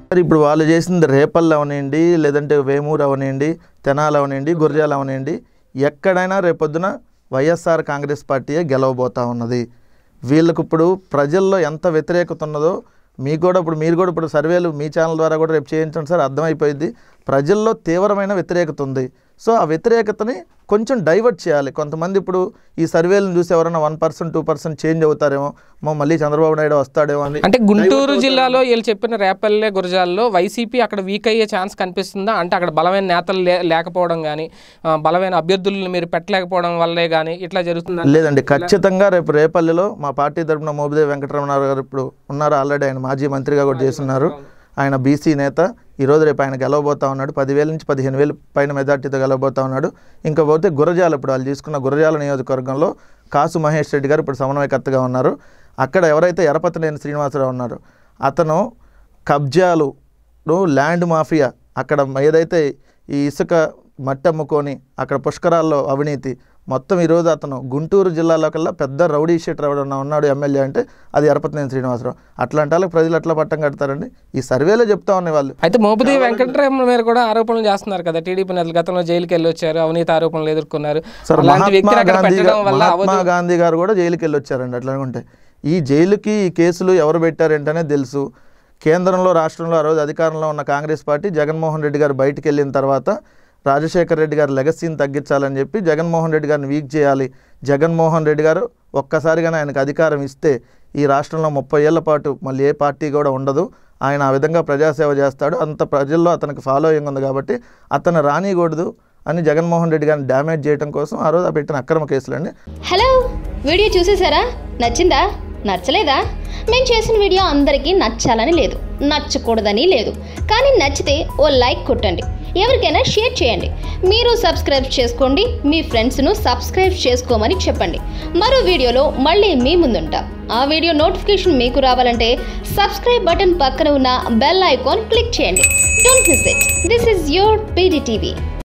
మరి ఇప్పుడు వాళ్ళు చేసింది రేపల్లి అవనివ్వండి లేదంటే వేమూరు అవనివ్వండి తెనాలి అవనివ్వండి గుర్జాలు అవనివ్వండి ఎక్కడైనా రేపొద్దున వైఎస్ఆర్ కాంగ్రెస్ పార్టీయే గెలవబోతా ఉన్నది వీళ్ళకు ఇప్పుడు ప్రజల్లో ఎంత వ్యతిరేకత ఉన్నదో మీకు కూడా ఇప్పుడు మీరు కూడా ఇప్పుడు సర్వేలు మీ ఛానల్ ద్వారా కూడా రేపు చేయించండి సార్ అర్థమైపోయింది ప్రజల్లో తీవ్రమైన వ్యతిరేకత ఉంది సో ఆ వ్యతిరేకతని కొంచెం డైవర్ట్ చేయాలి కొంతమంది ఇప్పుడు ఈ సర్వేలను చూసి ఎవరైనా one percent two percent change అవుతారేమో మో మళ్ళీ చంద్రబాబు నాయుడు వస్తాడేమో అని అంటే గుంటూరు జిల్లాలో వీళ్ళు చెప్పిన రేపల్లె గురజాల్లో వైసీపీ అక్కడ వీక్ అయ్యే ఛాన్స్ కనిపిస్తుందా అంటే అక్కడ బలమైన నేతలు లే- లేకపోవడం కానీ బలమైన అభ్యర్థులను మీరు పెట్టలేకపోవడం వల్లే కానీ ఇట్లా జరుగుతుందా లేదండి ఖచ్చితంగా రేపు రేపల్లిలో మా పార్టీ తరపున మోబిదేవి వెంకటరమణారావు గారు ఇప్పుడు ఉన్నారు ఆల్రెడీ ఆయన మాజీ మంత్రిగా కూడా చేస్తున్నారు ఆయన బీసీ నేత ఈరోజు రేపు ఆయన గెలవబోతా ఉన్నాడు పదివేల నుంచి పదిహేను వేలు పైన మెజార్టీతో గెలవబోతా ఉన్నాడు ఇంకా పోతే గురజాల ఇప్పుడు వాళ్ళు తీసుకున్న గురజాల నియోజకవర్గంలో కాసు మహేష్ రెడ్డి గారు ఇప్పుడు సమన్వయకర్తగా ఉన్నారు అక్కడ ఎవరైతే ఎరపతినేని శ్రీనివాసరావు ఉన్నారో అతను కబ్జాలు ల్యాండ్ మాఫియా అక్కడ ఏదైతే ఈ ఇసుక మట్టి అమ్ముకొని అక్కడ పుష్కరాల్లో అవినీతి మొత్తం ఈరోజు అతను గుంటూరు జిల్లాలో కల్లా పెద్ద రౌడీ షీటర్ ఎవడన్నా ఉన్నాడు ఎమ్మెల్యే అంటే అది ఎరపతినేని శ్రీనివాసరావు అట్లాంటి వాళ్ళకి ప్రజలు ఎట్లా పట్టం కడతారండి ఈ సర్వేలో చెప్తా ఉన్నాయి వాళ్ళు అయితే మోపది వెంకటరమణ మీద కూడా ఆరోపణలు చేస్తున్నారు కదా టీడీపీ నేతలు గతంలో జైలుకి వెళ్ళి వచ్చారు అవినీతి ఆరోపణలు ఎదుర్కొన్నారు సార్ అలాంటి మహాత్మా వ్యక్తిని అక్కడ గాంధీ పెట్టడం గా- వల్ల మహాత్మా అవదు గాంధీ గారు కూడా జైలుకి వెళ్ళి వచ్చారండి అట్లా అనుకుంటే ఈ జైలుకి ఈ కేసులు ఎవరు పెట్టారంటేనే తెలుసు కేంద్రంలో రాష్ట్రంలో ఆ రోజు అధికారంలో ఉన్న కాంగ్రెస్ పార్టీ జగన్మోహన్ రెడ్డి గారు బయటికి వెళ్ళిన తర్వాత రాజశేఖర రెడ్డి గారి లెగసీని తగ్గించాలని చెప్పి జగన్మోహన్ రెడ్డి గారిని వీక్ చేయాలి జగన్మోహన్ రెడ్డి గారు ఒక్కసారిగానే ఆయనకు అధికారం ఇస్తే ఈ రాష్ట్రంలో ముప్పై ఏళ్ల పాటు మళ్ళీ ఏ పార్టీ కూడా ఉండదు ఆయన ఆ విధంగా ప్రజాసేవ చేస్తాడు అంత ప్రజల్లో అతనికి ఫాలోయింగ్ ఉంది కాబట్టి అతను రానియకూడదు అని జగన్మోహన్ రెడ్డి గారిని డ్యామేజ్ చేయడం కోసం ఆ రోజు ఆ పెట్టిన అక్రమ కేసులండి హలో వీడియో చూసేసారా నచ్చిందా నచ్చలేదా మేము చేసిన వీడియో అందరికీ నచ్చాలని లేదు నచ్చకూడదని లేదు కానీ నచ్చితే ఓ లైక్ కొట్టండి ఎవరికైనా షేర్ చేయండి మీరు సబ్స్క్రైబ్ చేసుకోండి మీ ఫ్రెండ్స్ను సబ్స్క్రైబ్ చేసుకోమని చెప్పండి మరో వీడియోలో మళ్ళీ మీ ముందుంటాం ఆ వీడియో నోటిఫికేషన్ మీకు రావాలంటే సబ్స్క్రైబ్ బటన్ పక్కన ఉన్న బెల్ ఐకాన్ క్లిక్ చేయండి don't miss it this is your PDTV